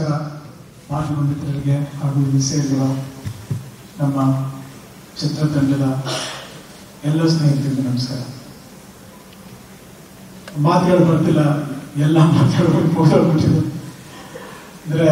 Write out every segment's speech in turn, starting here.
ನಮಸ್ಕಾರ ಮಾಧ್ಯಮ ಮಿತ್ರರಿಗೆ ಹಾಗೂ ಇಲ್ಲಿ ಸೇರಿರುವ ನಮ್ಮ ಚಿತ್ರತಂಡದ ಎಲ್ಲ ಸ್ನೇಹಿತರಿಗೆ ನಮಸ್ಕಾರ ಮಾತುಗಳು ಬರ್ತಿಲ್ಲ ಎಲ್ಲ ಮಾತುಗಳು ಮುಗಿದೋಗ್ಬಿಟ್ಟಿದೆ ಅಂದರೆ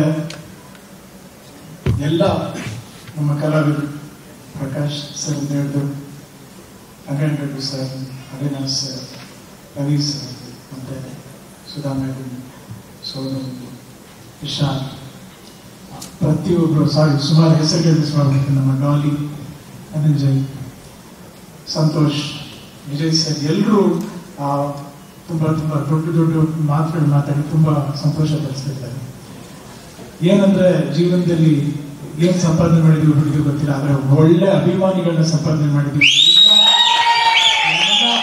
ಎಲ್ಲ ನಮ್ಮ ಕಲಾವಿದರು ಪ್ರಕಾಶ್ ಸರ್ ಅಂತ ಹೇಳಿದ್ರು Ranganna Reddy sir Avinash sir Ravi sir ಮತ್ತೆ ಸುಧಾ ಮೇಡಮ್ ಸೋದರರು ಇಶಾನ್ ಪ್ರತಿಯೊಬ್ಬರು ಸಾರಿ ಸುಮಾರು ಹೆಸರುಗಳು ಮಿಸ್ ಮಾಡಬೇಕು ನಮ್ಮ ಡಾಲಿ ಧನಂಜಯ್ ಸಂತೋಷ್ ವಿಜಯ್ ಸರ್ ಎಲ್ಲರೂ ತುಂಬ ತುಂಬ ದೊಡ್ಡ ದೊಡ್ಡ ಮಾತುಗಳು ಮಾತಾಡಿ ತುಂಬ ಸಂತೋಷ ಪಡಿಸ್ತಿದ್ದಾರೆ ಏನಂದ್ರೆ ಜೀವನದಲ್ಲಿ ಏನ್ ಸಂಪಾದನೆ ಮಾಡಿದ್ವಿ ಹುಡುಗಿ ಗೊತ್ತಿಲ್ಲ ಆದ್ರೆ ಒಳ್ಳೆ ಅಭಿಮಾನಿಗಳನ್ನ ಸಂಪಾದನೆ ಮಾಡಿದ್ವಿ ಎಲ್ಲ- ಎಲ್ಲ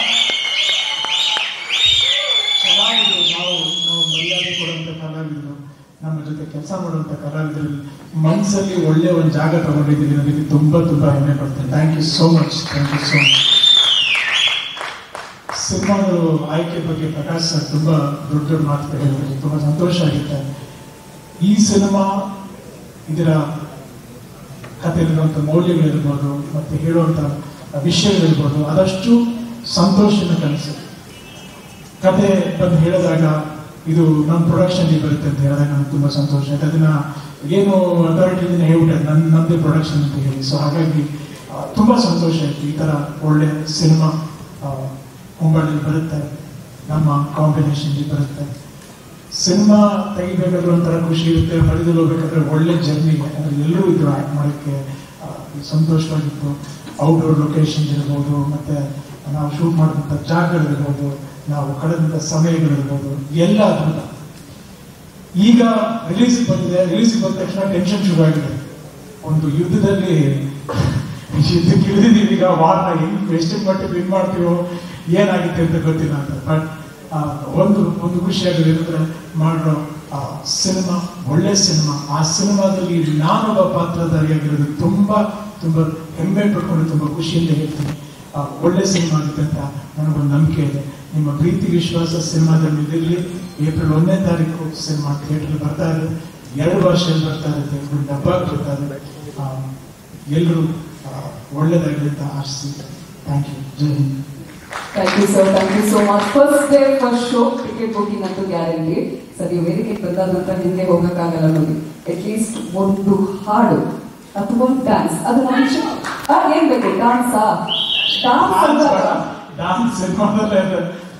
ಕಲಾವಿದರು ನಾವು ನಾವು ಮರ್ಯಾದೆ ಕೊಡುವಂತ ಕಲಾವಿದರು ನಮ್ಮ ಜೊತೆ ಕೆಲಸ ಮಾಡುವಂತ ಕಲಾವಿದರಲ್ಲಿ ಮನಸ್ಸಲ್ಲಿ ಒಳ್ಳೆ ಒಂದು ಜಾಗ ತಗೊಂಡಿದ್ದೀವಿ ಅದಕ್ಕೆ ತುಂಬಾ ತುಂಬಾ ಹೆಮ್ಮೆ ಪಡ್ತೇನೆ thank you so much thank you so much ಸಿನಿಮಾಗಳು ಆಯ್ಕೆ ಬಗ್ಗೆ ಪ್ರಕಾಶ್ ಸರ್ ತುಂಬಾ ದೊಡ್ಡ ದೊಡ್ಡ ಮಾತುಗಳು ಹೇಳಿದ್ರು ತುಂಬಾ ಸಂತೋಷ ಆಗುತ್ತೆ ಈ ಸಿನಿಮಾ ಇದರ ಕಥೆಯಲ್ಲಿರುವಂಥ ಮೌಲ್ಯಗಳಿರ್ಬೋದು ಮತ್ತೆ ಹೇಳುವಂಥ ವಿಷಯಗಳಿರ್ಬೋದು ಅದಷ್ಟು ಸಂತೋಷನ ಕಲಿಸುತ್ತೆ ಕತೆ ಬಂದು ಹೇಳಿದಾಗ ಇದು ನಮ್ಮ ಪ್ರೊಡಕ್ಷನ್ ಬರುತ್ತೆ ಅಂತ ಹೇಳಿದಾಗ ನನಗೆ ತುಂಬ ಸಂತೋಷ ಆಯ್ತು ಅದನ್ನ ಏನು ಅಥಾರಿಟಿಯಿಂದ ಹೇಳ್ಬಿಟ್ಟೆ ನನ್ನ ನಮ್ಮದೇ ಪ್ರೊಡಕ್ಷನ್ ಅಂತ ಹೇಳಿ ಸೊ ಹಾಗಾಗಿ ಆ, ತುಂಬಾ ಸಂತೋಷ ಆಯ್ತು ಈ ತರ ಒಳ್ಳೆ ಸಿನಿಮಾ ಮುಂಬೈಲಿ ಬರುತ್ತೆ ನಮ್ಮ ಕಾಂಬಿನೇಷನ್ ಬರುತ್ತೆ ಸಿನಿಮಾ ತೆಗಿಬೇಕಾದ್ರೆ ಒಂಥರ ಖುಷಿ ಇರುತ್ತೆ ಮಳೆದಲ್ಲಿ ಹೋಗ್ಬೇಕಾದ್ರೆ ಒಳ್ಳೆ ಜರ್ನಿ ಅಂದ್ರೆ ಎಲ್ಲರೂ ಇದ್ರು ಆಕ್ಟ್ ಮಾಡೋಕ್ಕೆ ಆ, ಸಂತೋಷವಾಗಿತ್ತು ಔಟ್ಡೋರ್ ಲೊಕೇಶನ್ ಇರ್ಬೋದು ಮತ್ತೆ ನಾವು ಶೂಟ್ ಮಾಡಿದಂಥ ಜಾಗಗಳಿರ್ಬೋದು ನಾವು ಕಳೆದಂಥ ಸಮಯಗಳಿರ್ಬೋದು ಎಲ್ಲ ಅದ್ಭುತ ಈಗ ರಿಲೀಸ್ ಬಂದಿದೆ ರಿಲೀಸ್ ಬಂದ ತಕ್ಷಣ ಟೆನ್ಷನ್ ಶುರುವಾಗಿದೆ ಒಂದು ಯುದ್ಧದಲ್ಲಿ ಯುದ್ಧಕ್ಕೆ ಇಳಿದಿದ್ದೀವಿ ಈಗ ವಾರ್ನ ಹೆಂಗ್ ಎಷ್ಟು ಮಟ್ಟಿಗೆ ವಿನ್ ಮಾಡ್ತೀವೋ ಏನಾಗುತ್ತೆ ಅಂತ ಗೊತ್ತಿಲ್ಲ ಅಂತ ಬಟ್ ಒಂದು ಒಂದು ಖುಷಿಯಾಗಿದೆ ಅಂದ್ರೆ ಮಾಡೋ ಸಿನಿಮಾ ಒಳ್ಳೆ ಸಿನಿಮಾ ಆ ಸಿನಿಮಾದಲ್ಲಿ ನಾನೊಬ್ಬ ಪಾತ್ರಧಾರಿಯಾಗಿರೋದು ತುಂಬಾ ತುಂಬಾ ಹೆಮ್ಮೆ ಪಡ್ಕೊಂಡು ತುಂಬಾ ಖುಷಿಯಿಂದ ಹೇಳ್ತೀನಿ ಆ, ಒಳ್ಳೆ ಸಿನಿಮಾ ಆಗುತ್ತೆ ಅಂತ ನನಗೊಂದು ನಂಬಿಕೆ ಇದೆ ನಿಮ್ಮ ಪ್ರೀತಿ ವಿಶ್ವಾಸ ಸಿನಿಮಾದಲ್ಲಿ ಇದಿರಲಿ ಏಪ್ರಿಲ್ ಒಂದನೇ ತಾರೀಕು ಸಿನಿಮಾ ಥಿಯೇಟರ್ ಬರ್ತಾ ಇದೆ ಎರಡು ಭಾಷೆಯಲ್ಲಿ ಬರ್ತಾ ಇರುತ್ತೆ ಒಂದು ಡಬ್ಬ ಬರ್ತಾ ಇದೆ ಆ, ಎಲ್ಲರೂ ಆ, ಒಳ್ಳೆದಾಗಲಿ ಅಂತ ಆಶಿಸಿ thank you Jai Hind thank you sir thank you so much first day first show ticket booking ಅಂತೂ ಗ್ಯಾರಂಟಿ ಸರ್ ನೀವು ವೇದಿಕೆಗೆ ಬಂದ ನಂತರ ನಿಮಗೆ ಹೋಗಕ್ಕಾಗಲ್ಲ ನೋಡಿ ಅಟ್ ಲೀಸ್ಟ್ ಒಂದು ಹಾಡು ಅಥವಾ ಒಂದು ಡ್ಯಾನ್ಸ್ ಅದು ಮನುಷ್ಯ ಆ, ಏನ್ ಬೇಕು ಡಾನ್ಸಾ ಡಾನ್ಸ್ ಅಂದಾಗ ಡಾನ್ಸ್ ಸಿನಿಮಾದಲ್ಲೇ ಇದೆ.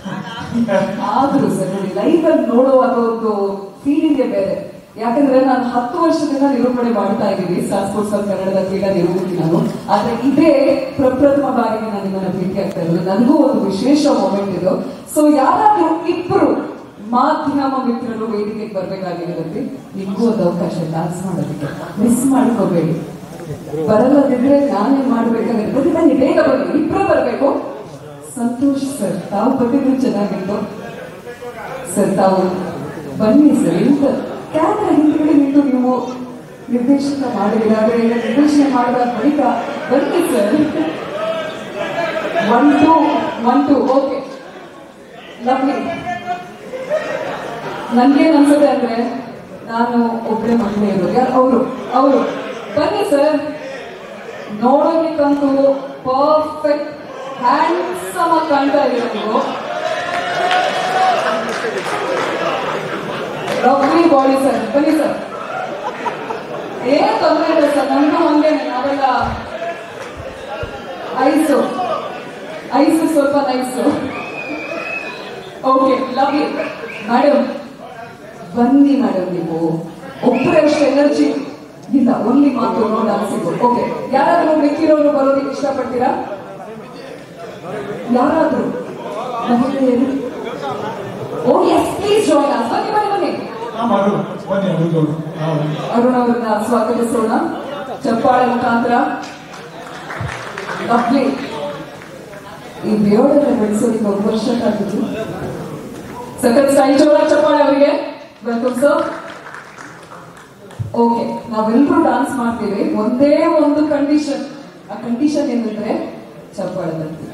ಆದ್ರೂ ಸರ್ ನೋಡಿ ಲೈವ್ ಅಲ್ಲಿ ನೋಡೋ ಅದೊಂದು ಫೀಲಿಂಗ್ ಬೇರೆ ಯಾಕಂದ್ರೆ ನಾನು ಹತ್ತು ವರ್ಷದಿಂದ ನಿರೂಪಣೆ ಮಾಡ್ತಾ ಇದ್ದೀನಿ ಸ್ಟಾರ್ ಸ್ಪೋರ್ಟ್ಸ್ ಆಫ್ ಕನ್ನಡದ ಕ್ರೀಡಾ ನಿರೂಪಕಿ ನಾನು ಆದ್ರೆ ಇದೇ ಪ್ರಪ್ರಥಮ ಬಾರಿಗೆ ನಾನು ನಿಮ್ಮನ್ನ ಭೇಟಿ ಆಗ್ತಾ ಇರೋದು ನನಗೂ ಒಂದು ವಿಶೇಷ ಮೊಮೆಂಟ್ ಇದು ಸೊ ಯಾರಾದ್ರೂ ಇಬ್ಬರು ಮಾಧ್ಯಮ ಮಿತ್ರರು ವೇದಿಕೆಗೆ ಬರ್ಬೇಕಾಗಿರುತ್ತೆ ನಿಮಗೂ ಒಂದು ಅವಕಾಶ ಡಾನ್ಸ್ ಮಾಡೋದಕ್ಕೆ ಮಿಸ್ ಮಾಡ್ಕೋಬೇಡಿ ಬರಲ್ಲದಿದ್ರೆ ನಾನೇ ಮಾಡ್ಬೇಕಾಗಿರ್ತದೆ ಬನ್ನಿ ಬೇಗ ಬನ್ನಿ ಇಬ್ರು ಬರ್ಬೇಕು ಸಂತೋಷ್ ಸರ್ ತಾವು ಬಂದಿದ್ರು ಚೆನ್ನಾಗಿತ್ತು ಸರ್ ತಾವು ಬನ್ನಿ ಸರ್ ಇಂತ ಕ್ಯಾಮ್ರಾ ಹಿಂದ್ಗಡೆ ನಿಂತು ನೀವು ನಿರ್ದೇಶನ ಮಾಡಿದ್ರೆ ಇಲ್ಲ ನಿರ್ದೇಶನ ಮಾಡಿದ ಬಳಿಕ ಬನ್ನಿ sir one two one two okay lovely ನನ್ಗೇನ್ ಅನ್ಸುತ್ತೆ ಅಂದ್ರೆ ನಾನು ಒಬ್ಬಳೆ ಮಹಿಳೆ ಇರೋದು ಯಾರು ಅವರು ಅವರು ಬನ್ನಿ ಸರ್ ನೋಡೋದಕ್ಕಂತೂ ಪರ್ಫೆಕ್ಟ್ ಹ್ಯಾಂಡ್ಸಮ್ ಆಗಿ ಕಾಣ್ತಾ ಇದ್ದೀರ ನೀವು ಲವ್ಲಿ ಬಾಡಿ ಸರ್ ಬನ್ನಿ ಸರ್ ಏನ್ ತೊಂದರೆ ಇಲ್ಲ ಸರ್ ನಮ್ದು ಹಂಗೇನೆ ನಾವೆಲ್ಲ ಐಸು ಐಸು ಸ್ವಲ್ಪ ನೈಸು ಓಕೆ ಲವ್ಲಿ ಮೇಡಮ್ ಬನ್ನಿ ಮೇಡಮ್ ನೀವು ಒಬ್ಬರೇ ಅಷ್ಟು ಎನರ್ಜಿ ಇಲ್ಲ ಓನ್ಲಿ ಮಾತು ನೋಡಿ ಅನ್ಸಿದ್ದು ಓಕೆ ಯಾರಾದ್ರೂ ಮಿಕ್ಕಿರೋರು ಬರೋದಕ್ಕೆ ಇಷ್ಟಪಡ್ತೀರಾ ಯಾರಾದ್ರೂ ಮಹಿಳೆಯರು oh yes please join us ಬನ್ನಿ ಬನ್ನಿ ಬನ್ನಿ ನಾವು ಮಾಡು ಬನ್ನಿ ಹುಡುಗರು ನಾವು ಅರುಣ್ ಅವರನ್ನ ಸ್ವಾಗತಿಸೋಣ ಚಪ್ಪಾಳೆ ಮುಖಾಂತರ ಲವ್ಲಿ ಈ ಬಿಯೋಡನ್ನ ಬೆಳೆಸೋದಕ್ಕೆ ಒಂದು ವರ್ಷ ಕಾದಿದ್ದು ಸಖತ್ ಸ್ಟೈಲ್ ಜೋರ ಚಪ್ಪಾಳೆ ಅವರಿಗೆ ವೆಲ್ಕಮ್ ಸರ್ ಓಕೆ ನಾವೆಲ್ಲರೂ ಡಾನ್ಸ್ ಮಾಡ್ತೀವಿ ಒಂದೇ ಒಂದು ಕಂಡೀಷನ್ ಆ ಕಂಡೀಷನ್ ಏನಂದ್ರೆ ಚಪ್ಪಾಳೆ ಬರ್ತೀವಿ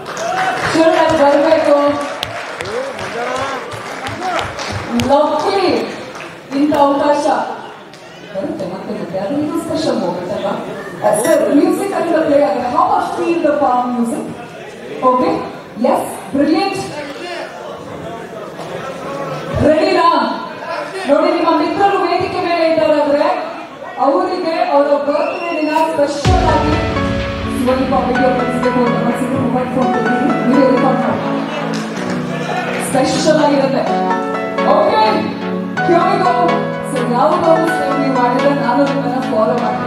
ಬರಬೇಕು ಲವ್ಲಿ ಇಂಥ ಅವಕಾಶ ಆಗುತ್ತೆ ಅದು ಇದು ಸ್ಪೆಷಲ್ ಮೂಮೆಂಟ್ ಅಲ್ವಾ ಸರ್ ಮ್ಯೂಸಿಕ್ ಅಂತ ಪ್ಲೇ ಆಗುತ್ತೆ how much feel the palm music okay yes brilliant ರೆಡಿನಾ ನೋಡಿ ನಿಮ್ಮ ಮಿತ್ರರು ವೇದಿಕೆ ಮೇಲೆ ಇದ್ದಾರಾದ್ರೆ ಅವರಿಗೆ ಅವರ ಬರ್ತ್ಡೇ ದಿನ ಸ್ಪೆಷಲ್ ಆಗಿ ಶಿವಲಿಪ ವಿಡಿಯೋ ಕಳಿಸಬೇಕು ಅಂತ ಕಳಿಸಿದ್ರೆ ಮೊಬೈಲ್ ಫೋನ್ ನೀವು ರೆಕಾರ್ಡ್ ಮಾಡಿ ಸ್ಪೆಷಲ್ ಆಗಿರುತ್ತೆ ಓಕೆ ಕೇಳಿದ್ರು ಸೊ ಯಾವುದಾದ್ರು ಸ್ಟೆಪ್ ನೀವು ಮಾಡಿದ್ರೆ ನಾನು ನಿಮ್ಮನ್ನ ಫಾಲೋ ಮಾಡ್ತೀನಿ